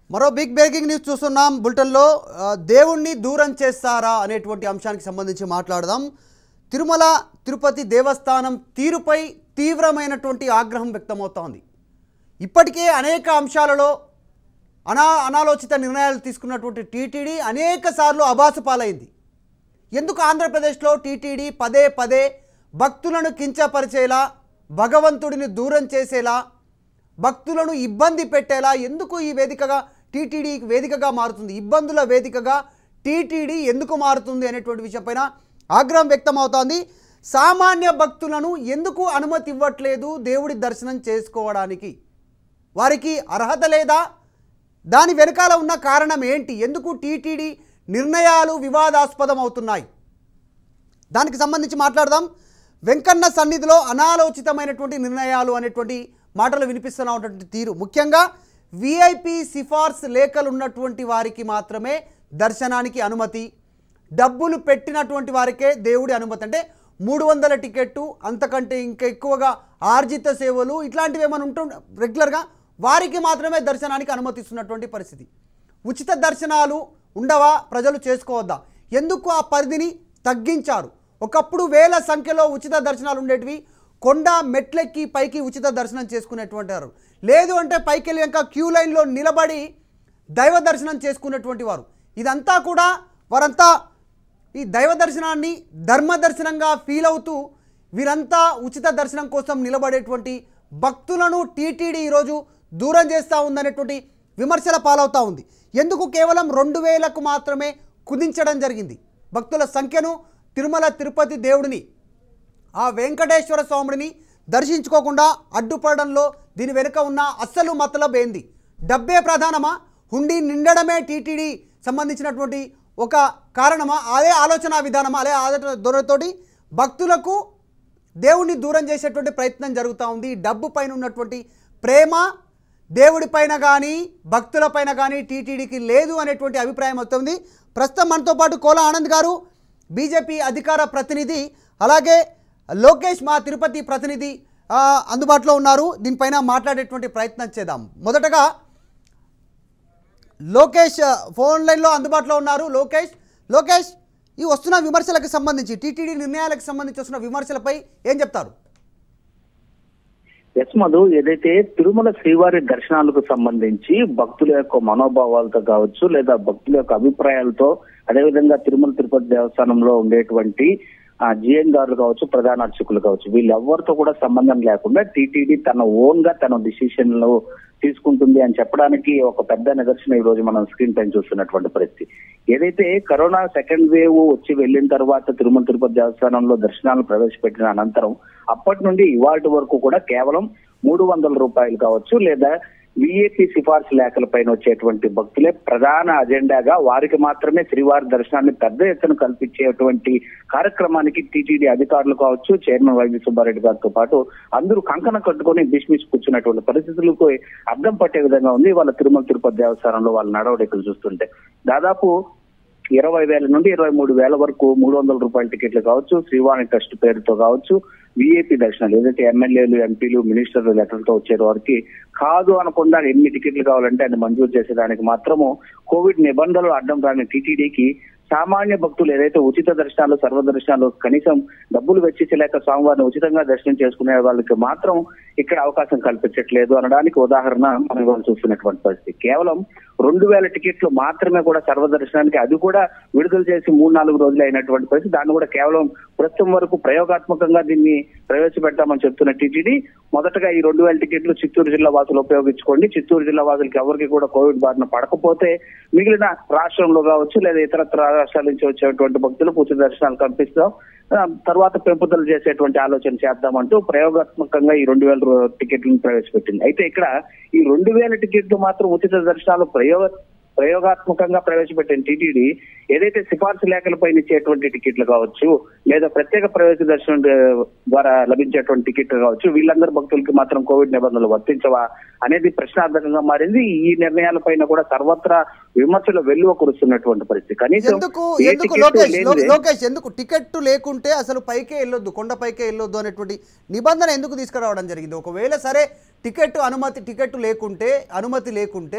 మరో big breaking news చూస్తున్నాం బులెటిన్లో ఆ, దేవుణ్ణి దూరం చేస్తారా అనేటువంటి అంశానికి సంబంధించి మాట్లాడదాం తిరుమల తిరుపతి దేవస్థానం తీరుపై తీవ్రమైనటువంటి ఆగ్రహం వ్యక్తమవుతోంది ఇప్పటికే అనేక అంశాలలో అనా అనాలోచిత నిర్ణయాలు తీసుకున్నటువంటి టీటీడీ అనేక సార్లు అబాసు పాలైంది ఎందుకు ఆంధ్రప్రదేశ్లో టీటీడీ పదే పదే భక్తులను కించపరిచేలా భగవంతుడిని దూరం చేసేలా భక్తులను ఇబ్బంది పెట్టేలా ఎందుకు ఈ వేదికగా టీటీడీ వేదికగా మారుతుంది ఇబ్బందుల వేదికగా టీటీడీ ఎందుకు మారుతుంది అనేటువంటి విషయంపైన ఆగ్రహం వ్యక్తమవుతోంది సామాన్య భక్తులను ఎందుకు అనుమతి ఇవ్వట్లేదు దేవుడి దర్శనం చేసుకోవడానికి వారికి అర్హత లేదా దాని వెనకాల ఉన్న కారణం ఏంటి ఎందుకు టీటీడీ నిర్ణయాలు వివాదాస్పదం అవుతున్నాయి దానికి సంబంధించి మాట్లాడదాం వెంకన్న సన్నిధిలో అనాలోచితమైనటువంటి నిర్ణయాలు అనేటువంటి మాటలు వినిపిస్తున్న ఉన్నటువంటి తీరు ముఖ్యంగా విఐపి సిఫార్స్ లేఖలు ఉన్నటువంటి వారికి మాత్రమే దర్శనానికి అనుమతి డబ్బులు పెట్టినటువంటి వారికే దేవుడి అనుమతి అంటే మూడు వందల టికెట్టు అంతకంటే ఇంకా ఎక్కువగా ఆర్జిత సేవలు ఇట్లాంటివి ఏమైనా ఉంటు రెగ్యులర్గా వారికి మాత్రమే దర్శనానికి అనుమతిస్తున్నటువంటి పరిస్థితి ఉచిత దర్శనాలు ఉండవా ప్రజలు చేసుకోవద్దా ఎందుకు ఆ పరిధిని తగ్గించారు ఒకప్పుడు వేల సంఖ్యలో ఉచిత దర్శనాలు ఉండేటివి కొండ మెట్లెక్కి పైకి ఉచిత దర్శనం చేసుకునేటువంటి వారు లేదు అంటే పైకి వెళ్ళాక క్యూ లైన్లో నిలబడి దైవ దర్శనం చేసుకునేటువంటి వారు ఇదంతా కూడా వారంతా ఈ దైవ దర్శనాన్ని ధర్మ దర్శనంగా ఫీల్ అవుతూ వీరంతా ఉచిత దర్శనం కోసం నిలబడేటువంటి భక్తులను టీటీడీ ఈరోజు దూరం చేస్తూ ఉందనేటువంటి విమర్శల పాలవుతూ ఉంది ఎందుకు కేవలం రెండు వేలకు మాత్రమే కుదించడం జరిగింది భక్తుల సంఖ్యను తిరుమల తిరుపతి దేవుడిని ఆ వెంకటేశ్వర స్వామిని దర్శించుకోకుండా అడ్డుపడడంలో దీని వెనుక ఉన్న అస్సలు మతలబ్ ఏంది డబ్బే ప్రధానమా హుండీ నిండడమే టీటీడీ సంబంధించినటువంటి ఒక కారణమా అదే ఆలోచన విధానమా అదే ఆలోచన దొరతోటి భక్తులకు దేవుణ్ణి దూరం చేసేటువంటి ప్రయత్నం జరుగుతూ ఉంది డబ్బు పైన ఉన్నటువంటి ప్రేమ దేవుడి పైన కానీ భక్తుల పైన కానీ టీటీడీకి లేదు అనేటువంటి అభిప్రాయం వస్తుంది ప్రస్తుతం మనతో పాటు కోల ఆనంద్ గారు బీజేపీ అధికార ప్రతినిధి అలాగే లోకేష్ మా తిరుపతి ప్రతినిధి ఆ, అందుబాటులో ఉన్నారు దీనిపైన మాట్లాడేటువంటి ప్రయత్నం చేద్దాం మొదటగా లోకేష్ ఆ, ఫోన్ లైన్లో అందుబాటులో ఉన్నారు లోకేష్ లోకేష్ ఈ వస్తున్న విమర్శలకు సంబంధించి టీటీడీ నిర్ణయాలకు సంబంధించి వస్తున్న విమర్శలపై ఏం చెప్తారు ఎస్ మధు ఏదైతే తిరుమల శ్రీవారి దర్శనాలకు సంబంధించి భక్తుల యొక్క మనోభావాలతో కావచ్చు లేదా భక్తుల యొక్క అభిప్రాయాలతో అదేవిధంగా తిరుమల తిరుపతి దేవస్థానంలో ఉండేటువంటి ఆ జిఎం గారులు కావచ్చు ప్రధాన అర్చకులు కావచ్చు వీళ్ళెవ్వరితో కూడా సంబంధం లేకుండా టీటీడీ తన ఓన్ గా తన డిసిషన్లు తీసుకుంటుంది అని చెప్పడానికి ఒక పెద్ద నిదర్శనం ఈ రోజు మనం స్క్రీన్ పైన చూస్తున్నటువంటి పరిస్థితి ఏదైతే కరోనా సెకండ్ వేవ్ వచ్చి వెళ్ళిన తర్వాత తిరుమల తిరుపతి దేవస్థానంలో దర్శనాలు ప్రవేశపెట్టిన అనంతరం అప్పటి నుండి ఇవాటి వరకు కూడా కేవలం మూడు వందల రూపాయలు కావచ్చు లేదా విఏపీ సిఫార్సు లేఖల పైన వచ్చేటువంటి భక్తులే ప్రధాన అజెండాగా వారికి మాత్రమే శ్రీవారి దర్శనాన్ని పెద్ద ఎత్తున కల్పించేటువంటి కార్యక్రమానికి టీటీడీ అధికారులు కావచ్చు చైర్మన్ వైవి సుబ్బారెడ్డి గారితో పాటు అందరూ కంకణ కట్టుకొని బిస్మిస్ కూర్చున్నటువంటి పరిస్థితులకు అర్థం పట్టే విధంగా ఉంది వాళ్ళ తిరుమల తిరుపతి దేవస్థానంలో వాళ్ళ నడవడికలు చూస్తుంటే దాదాపు ఇరవై వేల నుండి ఇరవై మూడు వేల వరకు మూడు వందల రూపాయల టికెట్లు కావచ్చు శ్రీవాణి ట్రస్ట్ పేరుతో కావచ్చు విఏపీ దర్శనాలు ఏదైతే ఎమ్మెల్యేలు ఎంపీలు మినిస్టర్లు లెటర్లతో వచ్చే వారికి కాదు అనకుండా ఎన్ని టికెట్లు కావాలంటే అది మంజూరు చేసేదానికి మాత్రము కోవిడ్ నిబంధనలు అడ్డం రాని టీటీడీకి సామాన్య భక్తులు ఏదైతే ఉచిత దర్శనాలు సర్వ దర్శనాలు కనీసం డబ్బులు వెచ్చించలేక స్వామివారిని ఉచితంగా దర్శనం చేసుకునే వాళ్ళకి మాత్రం ఇక్కడ అవకాశం కల్పించట్లేదు అనడానికి ఉదాహరణ మనం ఇవాళ చూస్తున్నటువంటి పరిస్థితి కేవలం రెండు వేల టికెట్లు మాత్రమే కూడా సర్వదర్శనానికి అది కూడా విడుదల చేసి మూడు నాలుగు రోజులు అయినటువంటి పరిస్థితి దాన్ని కూడా కేవలం ప్రస్తుతం వరకు ప్రయోగాత్మకంగా దీన్ని ప్రవేశపెడతామని చెప్తున్న టీటీడీ మొదటగా ఈ రెండు వేల టికెట్లు చిత్తూరు జిల్లా వాసులు ఉపయోగించుకోండి చిత్తూరు జిల్లా వాసులకి ఎవరికి కూడా కోవిడ్ బారిన పడకపోతే మిగిలిన రాష్ట్రంలో కావచ్చు లేదా ఇతరత్ర రాష్ట్రాల నుంచి వచ్చేటువంటి భక్తులకు ఉచిత దర్శనాలు కల్పిస్తాం ఆ, తర్వాత పెంపుదల చేసేటువంటి ఆలోచన చేద్దామంటూ ప్రయోగాత్మకంగా ఈ రెండు వేల రూ- టికెట్లను ప్రవేశపెట్టింది అయితే ఇక్కడ ఈ రెండు వేల టికెట్లు మాత్రం ఉచిత దర్శనాలు ప్రయోగ ప్రయోగాత్మకంగా ప్రవేశపెట్టిన టీటీడీ ఏదైతే సిఫార్సు లేఖలపై ఇచ్చేటువంటి టికెట్లు కావచ్చు లేదా ప్రత్యేక ప్రవేశ దర్శనం ఆ, ద్వారా లభించేటువంటి టికెట్లు కావచ్చు వీళ్ళందరి భక్తులకి మాత్రం కోవిడ్ నిబంధనలు వర్తించవా అనేది ప్రశ్నార్థకంగా మారింది ఈ నిర్ణయాలపైన కూడా సర్వత్రా విమర్శలు వెల్లువ కురుస్తున్నటువంటి పరిస్థితి కనీసం ఎందుకు ఏ ఎందుకు టికెట్ లోకేష్ లో- లేనిదే- లోకేష్ ఎందుకు టికెట్ లేకుంటే అసలు పైకే వెళ్ళొద్దు కొండ పైకే వెళ్ళొద్దు అనేటువంటి నిబంధన ఎందుకు తీసుకురావడం జరిగింది ఒకవేళ సరే టికెట్ అనుమతి టికెట్ లేకుంటే అనుమతి లేకుంటే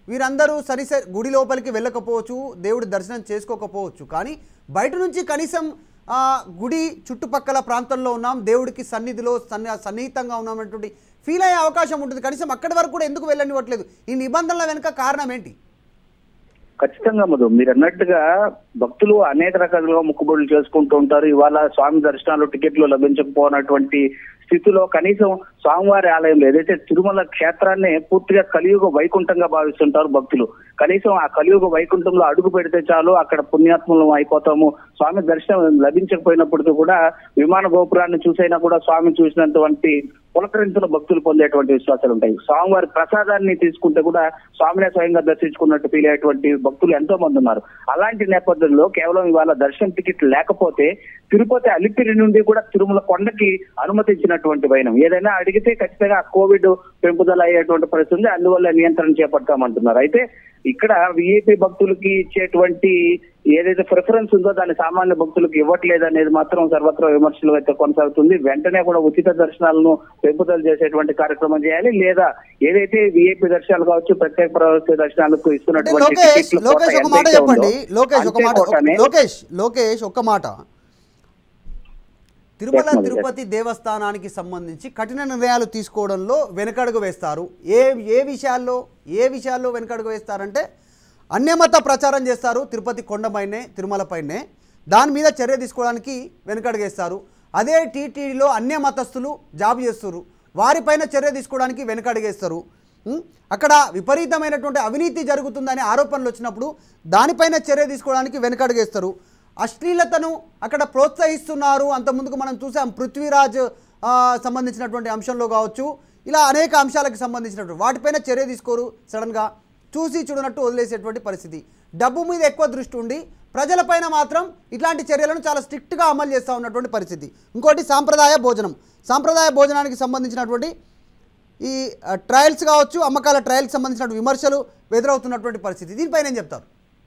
వీరందరూ సరిసరి గుడి లోపలికి వెళ్ళకపోవచ్చు దేవుడి దర్శనం చేసుకోకపోవచ్చు కానీ బయట నుంచి కనీసం ఆ, గుడి చుట్టుపక్కల ప్రాంతంలో ఉన్నాం దేవుడికి సన్నిధిలో సన్ని సన్నిహితంగా ఉన్నామన్నటువంటి ఫీల్ అయ్యే అవకాశం ఉంటుంది కనీసం అక్కడి వరకు కూడా ఎందుకు వెళ్ళనివ్వట్లేదు ఈ నిబంధనల వెనుక కారణం ఏంటి ఖచ్చితంగా మధు మీరు అన్నట్టుగా భక్తులు అనేక రకాలుగా మొక్కుబడులు చేసుకుంటూ ఉంటారు ఇవాళ స్వామి దర్శనాలు టికెట్లు లభించకపోయినటువంటి స్థితిలో కనీసం స్వామివారి ఆలయంలో ఏదైతే తిరుమల క్షేత్రాన్ని పూర్తిగా కలియుగ వైకుంఠంగా భావిస్తుంటారు భక్తులు కనీసం ఆ కలియుగ వైకుంఠంలో అడుగు పెడితే చాలు అక్కడ పుణ్యాత్మలం అయిపోతాము స్వామి దర్శనం లభించకపోయినప్పటికీ కూడా విమాన గోపురాన్ని చూసైనా కూడా స్వామి చూసినటువంటి పులకరించిన భక్తులు పొందేటువంటి విశ్వాసాలు ఉంటాయి స్వామివారి ప్రసాదాన్ని తీసుకుంటే కూడా స్వామినే స్వయంగా దర్శించుకున్నట్టు ఫీల్ అయ్యేటువంటి భక్తులు ఎంతో మంది ఉన్నారు అలాంటి నేపథ్యంలో కేవలం ఇవాళ దర్శనం టికెట్ లేకపోతే తిరుపతి అలిపిరి నుండి కూడా తిరుమల కొండకి అనుమతించినటువంటి వైనం ఏదైనా అడిగితే ఖచ్చితంగా కోవిడ్ పెంపుదల అయ్యేటువంటి పరిస్థితి ఉంది అందువల్ల నియంత్రణ చేపడతామంటున్నారు అయితే ఇక్కడ విఐపి భక్తులకి ఇచ్చేటువంటి ఏదైతే ప్రిఫరెన్స్ ఉందో దాన్ని సామాన్య భక్తులకు ఇవ్వట్లేదు అనేది మాత్రం సర్వత్రా విమర్శలు అయితే కొనసాగుతుంది వెంటనే కూడా ఉచిత దర్శనాలను పెంపుదల చేసేటువంటి కార్యక్రమం చేయాలి లేదా ఏదైతే విఐపి దర్శనాలు కావచ్చు ప్రత్యేక ప్రవేశ దర్శనాలకు అంటే ఇస్తున్నటువంటి లోకేష్ టికెట్ల కోట లోకేష్ ఒక మాట ఎంతైతే చెప్పండి ఉందో, లోకేష్ ఒక అంతే మాట కోటనే లోకేష్ లోకేష్ ఒక మాట Tirumala Yes, Madhu, yes. Tirupati దేవస్థానానికి సంబంధించి కఠిన నిర్ణయాలు తీసుకోవడంలో వెనకడుగు వేస్తారు ఏ ఏ విషయాల్లో ఏ విషయాల్లో వెనకడుగు వేస్తారంటే అన్యమత ప్రచారం చేస్తారు తిరుపతి కొండపైనే తిరుమలపైనే దాని మీద చర్య తీసుకోవడానికి వెనకడుగేస్తారు అదే టీటీడీలో అన్య మతస్థులు జాబ్ చేస్తారు వారిపైన చర్య తీసుకోవడానికి వెనకడుగేస్తారు ఉం? అక్కడ విపరీతమైనటువంటి అవినీతి జరుగుతుందనే ఆరోపణలు వచ్చినప్పుడు దానిపైన చర్య తీసుకోవడానికి వెనకడుగేస్తారు అశ్లీలతను అక్కడ ప్రోత్సహిస్తున్నారు అంతకుముందుకు మనం చూసాం పృథ్వీరాజ్ ఆ, సంబంధించినటువంటి అంశంలో కావచ్చు ఇలా అనేక అంశాలకు సంబంధించినటువంటి వాటిపైన చర్య తీసుకోరు సడన్గా చూసి చూడనట్టు వదిలేసేటువంటి పరిస్థితి డబ్బు మీద ఎక్కువ దృష్టి ఉండి ప్రజలపైన మాత్రం ఇట్లాంటి చర్యలను చాలా స్ట్రిక్ట్గా అమలు చేస్తూ ఉన్నటువంటి పరిస్థితి ఇంకోటి సాంప్రదాయ భోజనం సాంప్రదాయ భోజనానికి సంబంధించినటువంటి ఈ ఆ, ట్రయల్స్ కావచ్చు అమ్మకాల ట్రయల్కి సంబంధించిన విమర్శలు ఎదురవుతున్నటువంటి పరిస్థితి దీనిపైన ఏం చెప్తారు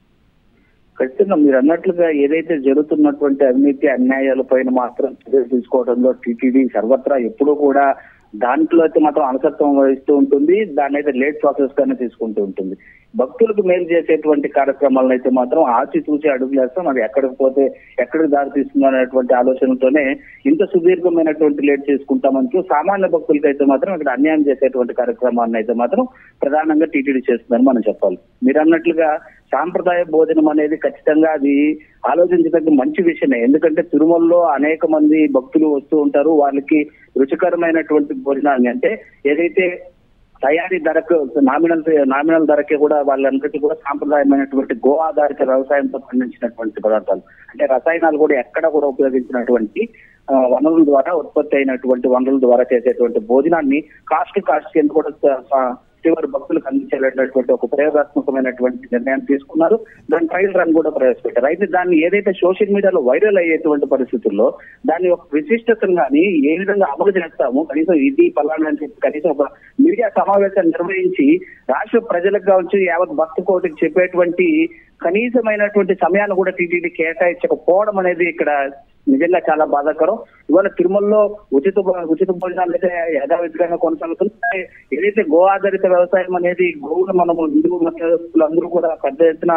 ఖచ్చితంగా మీరు అన్నట్లుగా ఏదైతే జరుగుతున్నటువంటి అవినీతి అన్యాయాల పైన మాత్రం చర్యలు తీసుకోవడంలో టీటీడీ సర్వత్రా ఎప్పుడూ కూడా దాంట్లో అయితే మాత్రం అలసత్వం వహిస్తూ ఉంటుంది దాన్ని అయితే లేట్ ప్రాసెస్ గానే తీసుకుంటూ ఉంటుంది భక్తులకు మేలు చేసేటువంటి కార్యక్రమాలను అయితే మాత్రం ఆచి చూసి అడుగులేస్తాం అది ఎక్కడికి పోతే ఎక్కడికి దారి తీస్తుంది అనేటువంటి ఆలోచనతోనే ఇంత సుదీర్ఘమైనటువంటి లేట్ చేసుకుంటామని సామాన్య భక్తులకి అయితే మాత్రం ఇక్కడ అన్యాయం చేసేటువంటి కార్యక్రమాన్ని అయితే మాత్రం ప్రధానంగా టీటీడీ చేస్తుందని మనం చెప్పాలి మీరు అన్నట్లుగా సాంప్రదాయ భోజనం అనేది ఖచ్చితంగా అది ఆలోచించదగ్గ మంచి విషయమే ఎందుకంటే తిరుమలలో అనేక మంది భక్తులు వస్తూ ఉంటారు వాళ్ళకి రుచికరమైనటువంటి భోజనాన్ని అంటే ఏదైతే తయారీ ధరకు నామినల్ నామినల్ ధరకే కూడా వాళ్ళందరికీ కూడా సాంప్రదాయమైనటువంటి గో ఆధారిత వ్యవసాయంతో పండించినటువంటి పదార్థాలు అంటే రసాయనాలు కూడా ఎక్కడ కూడా ఉపయోగించినటువంటి ఆ, వనరుల ద్వారా ఉత్పత్తి అయినటువంటి వనరుల ద్వారా చేసేటువంటి భోజనాన్ని కాస్ట్ కాస్ట్ కింద కూడా స- స- చివరి భక్తులకు అందించేటటువంటి ఒక ప్రయోగాత్మకమైనటువంటి నిర్ణయం తీసుకున్నారు దాని ట్రయల్ రన్ కూడా ప్రవేశపెట్టారు అయితే దాన్ని ఏదైతే సోషల్ మీడియాలో వైరల్ అయ్యేటువంటి పరిస్థితుల్లో దాని ఒక విశిష్టతను కానీ ఏ విధంగా అమలు చేస్తాము కనీసం ఇది పలానా అని చెప్పి కనీసం ఒక మీడియా సమావేశాన్ని నిర్వహించి రాష్ట్ర ప్రజలకు కావచ్చు యావత్ భక్త కోటికి చెప్పేటువంటి కనీసమైనటువంటి సమయాన్ని కూడా టీటీడీ కేటాయించకపోవడం అనేది ఇక్కడ నిజంగా చాలా బాధాకరం ఇవాళ తిరుమలలో ఉచిత భో- ఉచిత భోజనాలు అయితే యథావిధిగా కొనసాగుతుంది ఏదైతే గో ఆధారిత వ్యవసాయం అనేది గోవులు మనము హిందూ మతస్థులు అందరూ కూడా పెద్ద ఎత్తున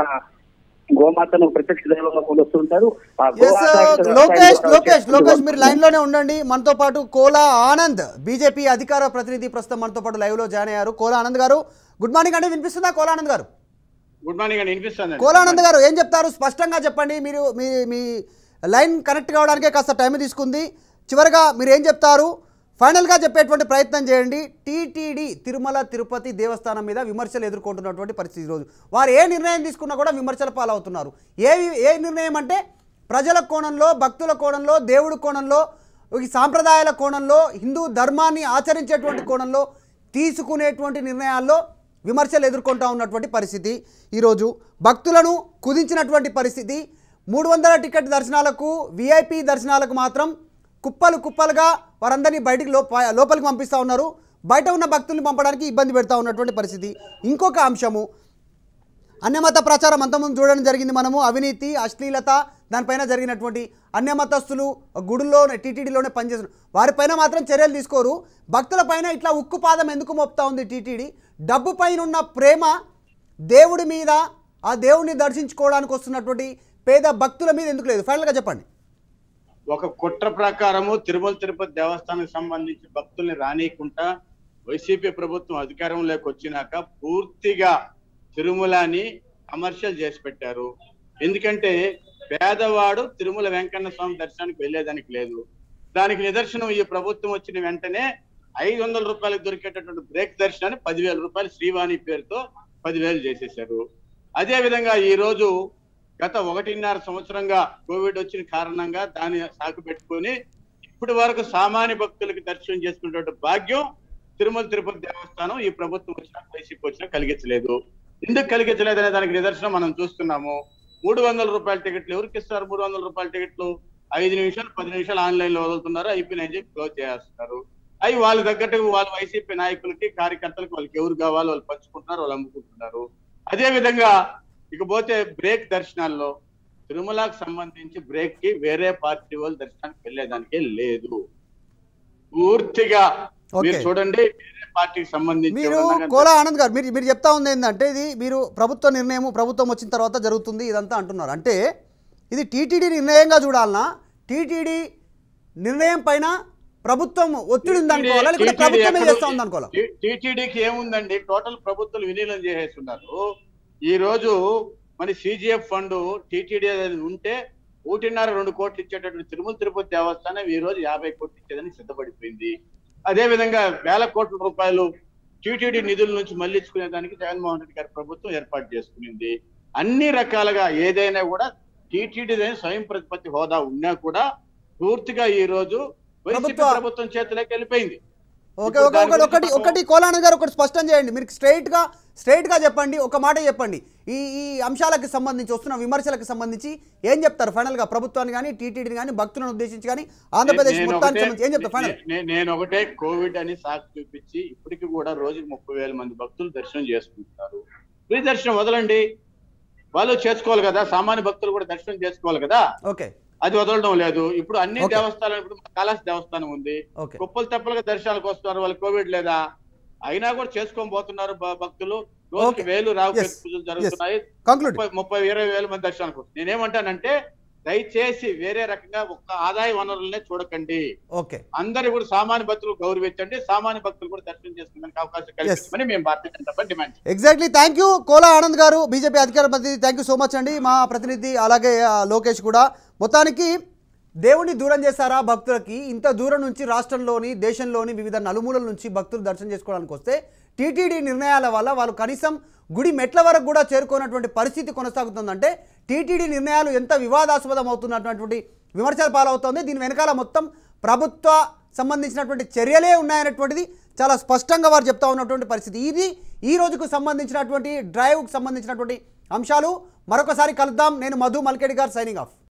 గోమాతను ప్రత్యక్ష దైవంగా కొలుస్తుంటారు ఆ గో ఎస్ ఆధారిత వ్యవసాయం లోకేష్ ద్వారా లోకేష్ చేస్తున్న లోకేష్ మీరు లైన్ లోనే ఉండండి మనతో పాటు కోలా ఆనంద్ బీజేపీ అధికార ప్రతినిధి ప్రస్తుతం మనతో పాటు లైవ్ లో జాయిన్ అయ్యారు కోలా ఆనంద్ గారు గుడ్ మార్నింగ్ అండి వినిపిస్తుందా కోలా ఆనంద్ గారు గుడ్ మార్నింగ్ అండి వినిపిస్తుంది కోలానంద్ గారు ఏం చెప్తారు స్పష్టంగా చెప్పండి మీరు మీ మీ లైన్ కనెక్ట్ కావడానికే కాస్త టైం తీసుకుంది చివరగా మీరు ఏం చెప్తారు ఫైనల్గా చెప్పేటువంటి ప్రయత్నం చేయండి టీటీడీ తిరుమల తిరుపతి దేవస్థానం మీద విమర్శలు ఎదుర్కొంటున్నటువంటి పరిస్థితి ఈరోజు వారు ఏ నిర్ణయం తీసుకున్నా కూడా విమర్శల పాలవుతున్నారు ఏ ఏ నిర్ణయం అంటే ప్రజల కోణంలో భక్తుల కోణంలో దేవుడి కోణంలో ఈ సాంప్రదాయాల కోణంలో హిందూ ధర్మాన్ని ఆచరించేటువంటి కోణంలో తీసుకునేటువంటి నిర్ణయాల్లో విమర్శలు ఎదుర్కొంటా ఉన్నటువంటి పరిస్థితి ఈరోజు భక్తులను కుదించినటువంటి పరిస్థితి మూడు వందల టికెట్ దర్శనాలకు విఐపి దర్శనాలకు మాత్రం కుప్పలు కుప్పలుగా వారందరినీ బయటికి లో లోపలికి పంపిస్తూ ఉన్నారు బయట ఉన్న భక్తుల్ని పంపడానికి ఇబ్బంది పెడతా ఉన్నటువంటి పరిస్థితి ఇంకొక అంశము అన్యమత ప్రచారం అంతకుముందు చూడడం జరిగింది మనము అవినీతి అశ్లీలత దానిపైన జరిగినటువంటి అన్యమతస్తులు గుడుల్లో టీటీడీలోనే పనిచేసిన వారిపైన మాత్రం చర్యలు తీసుకోరు భక్తులపైన ఇట్లా ఉక్కుపాదం ఎందుకు మోపుతా ఉంది టీటీడీ డబ్బు పైన ఉన్న ప్రేమ దేవుడి మీద ఆ దేవుడిని దర్శించుకోవడానికి వస్తున్నటువంటి పేద భక్తుల మీద ఎందుకు లేదు ఫైనల్గా చెప్పండి ఒక కుట్ర ప్రకారము తిరుమల తిరుపతి దేవస్థానానికి సంబంధించి భక్తుల్ని రానియకుండా వైసీపీ ప్రభుత్వం అధికారంలోకి వచ్చినాక పూర్తిగా తిరుమలని కమర్షియల్ చేసి పెట్టారు ఎందుకంటే పేదవాడు తిరుమల వెంకన్న స్వామి దర్శనానికి వెళ్ళేదానికి లేదు దానికి నిదర్శనం ఈ ప్రభుత్వం వచ్చిన వెంటనే ఐదు వందల రూపాయలకు దొరికేటటువంటి బ్రేక్ దర్శనాన్ని పదివేల రూపాయలు శ్రీవాణి పేరుతో పదివేలు చేసేశారు అదే విధంగా ఈ రోజు గత ఒకటిన్నర సంవత్సరంగా కోవిడ్ వచ్చిన కారణంగా దాన్ని సాకు పెట్టుకొని ఇప్పటి వరకు సామాన్య భక్తులకి దర్శనం చేసుకునేటువంటి భాగ్యం తిరుమల తిరుపతి దేవస్థానం ఈ ప్రభుత్వం వచ్చిన వైసీపీ వచ్చినా కలిగించలేదు ఎందుకు కలిగించలేదు అనే దానికి నిదర్శనం మనం చూస్తున్నాము మూడు వందల రూపాయల టికెట్లు ఎవరికి ఇస్తారు మూడు వందల రూపాయల టికెట్లు ఐదు నిమిషాలు పది నిమిషాలు ఆన్లైన్ లో వదులుతున్నారు అయిపోయినాయి చెప్పి క్లోజ్ చేస్తున్నారు అవి వాళ్ళ తగ్గట్టు వాళ్ళ వైసీపీ నాయకులకి కార్యకర్తలకు వాళ్ళకి ఎవరు కావాలో వాళ్ళు పంచుకుంటున్నారు వాళ్ళు అమ్ముకుంటున్నారు అదే విధంగా ఇకపోతే బ్రేక్ దర్శనాల్లో తిరుమలకు సంబంధించి బ్రేక్ కి వేరే పార్టీ వాళ్ళు దర్శనానికి వెళ్ళేదానికే లేదు పూర్తిగా మీరు Okay. చూడండి వేరే పార్టీకి సంబంధించి మీరు ఎవరన్నా కానీ కోలా ఆనంద్ గారు మీరు మీరు చెప్తా ఉంది ఏంటంటే ఇది మీరు ప్రభుత్వ నిర్ణయం ప్రభుత్వం వచ్చిన తర్వాత జరుగుతుంది ఇదంతా అంటున్నారు అంటే ఇది టీటీడీ నిర్ణయంగా చూడాలనా టీటీడీ నిర్ణయం పైన ప్రభుత్వం ఒత్తిడి ఉంది అనుకోవాలా లేకపోతే TTD ప్రభుత్వమే ఎక్కడ- చేస్తా ఉంది అనుకోవాలా టీ- టీటీడీకి ఏముందండి టోటల్ ప్రభుత్వం విలీనం చేసేస్తున్నారు ఈ రోజు మరి సిజిఎఫ్ ఫండ్ టీటీడీ అనేది ఉంటే ఒకటిన్నర రెండు కోట్లు ఇచ్చేటటువంటి తిరుమల తిరుపతి దేవస్థానం ఈ రోజు యాభై కోట్లు ఇచ్చేదానికి సిద్ధపడిపోయింది అదే విధంగా వేల కోట్ల రూపాయలు టీటీడీ నిధుల నుంచి మళ్లించుకునే దానికి జగన్మోహన్ రెడ్డి గారి ప్రభుత్వం ఏర్పాటు చేసుకునింది అన్ని రకాలుగా ఏదైనా కూడా టీటీడీ స్వయం ప్రతిపత్తి హోదా ఉన్నా కూడా పూర్తిగా ఈ రోజు వైసీపీ ప్రభుత్వ- ప్రభుత్వం చేతిలోకి వెళ్ళిపోయింది ఓకే ఇప్పుడు ఓకే దాని ఒకటి గురించి ఒకటి మనం- ఒకటి కోలానంద్ గారు ఒకటి స్పష్టం చేయండి మీరు స్ట్రైట్ గా స్ట్రైట్ గా చెప్పండి ఒక మాట చెప్పండి ఈ ఈ అంశాలకు సంబంధించి వస్తున్న విమర్శలకు సంబంధించి ఏం చెప్తారు ఫైనల్ గా ప్రభుత్వాన్ని కానీ టీటీడీని కానీ భక్తులను ఉద్దేశించి కానీ ఆంధ్రప్రదేశ్ నేను మొత్తానికి ఒకటే- సంబంధించి ఏం చెప్తారు ఫైనల్ నే- నే- నేను ఒకటే కోవిడ్ అని సాకు చూపించి ఇప్పటికి కూడా రోజుకి ముప్పై వేల మంది భక్తులు దర్శనం చేసుకుంటున్నారు ఫ్రీ దర్శనం వదలండి వాళ్ళు చేసుకోవాలి కదా సామాన్య భక్తులు కూడా దర్శనం చేసుకోవాలి కదా ఓకే అది వదలడం లేదు ఇప్పుడు అన్ని Okay. దేవస్థానాలు ఇప్పుడు కైలాస దేవస్థానం ఉంది ఓకే కుప్పలు తెప్పలుగా దర్శనాలకు వస్తున్నారు వాళ్ళు కోవిడ్ లేదా అయినా కూడా చేసుకొని పోతున్నారు భ- భక్తులు రోజుకి Okay. వేలు రావు Yes. పూజలు జరుగుతున్నాయి కంక్లూడ్ ముప్పై ముప్పై ఇరవై వేల మంది దర్శనానికి వస్తున్నారు. నేనేమంటానంటే దయచేసి వేరే రకంగా ఒక్క ఆదాయ వనరులనే చూడకండి ఓకే అందరూ కూడా సామాన్య భక్తులు గౌరవించండి సామాన్య భక్తులు కూడా దర్శనం చేసుకునే అవకాశం కల్పించమని మేము భారతీయ జనతా పార్టీ డిమాండ్ చేస్తున్నాం. Exactly thank you Kola Anand garu BJP అధికార ప్రతినిధి థ్యాంక్ యూ సో మచ్ అండి మా ప్రతినిధి అలాగే ఆ, లోకేష్ కూడా మొత్తానికి దేవుణ్ణి దూరం చేశారా భక్తులకి ఇంత దూరం నుంచి రాష్ట్రంలోని దేశంలోని వివిధ నలుమూలల నుంచి భక్తులు దర్శనం చేసుకోవడానికి వస్తే టీటీడీ నిర్ణయాల వల్ల వాళ్ళు కనీసం గుడి మెట్ల వరకు కూడా చేరుకోనటువంటి పరిస్థితి కొనసాగుతుందంటే టీటీడీ నిర్ణయాలు ఎంత వివాదాస్పదం అవుతున్నటువంటి విమర్శల పాలవుతోంది దీని వెనకాల మొత్తం ప్రభుత్వ సంబంధించినటువంటి చర్యలే ఉన్నాయనేటువంటిది చాలా స్పష్టంగా వారు చెప్తా ఉన్నటువంటి పరిస్థితి ఇది ఈ రోజుకు సంబంధించినటువంటి డ్రైవ్కు సంబంధించినటువంటి అంశాలు మరొకసారి కలుద్దాం నేను మధు మల్కేడి గారు సైనింగ్ ఆఫ్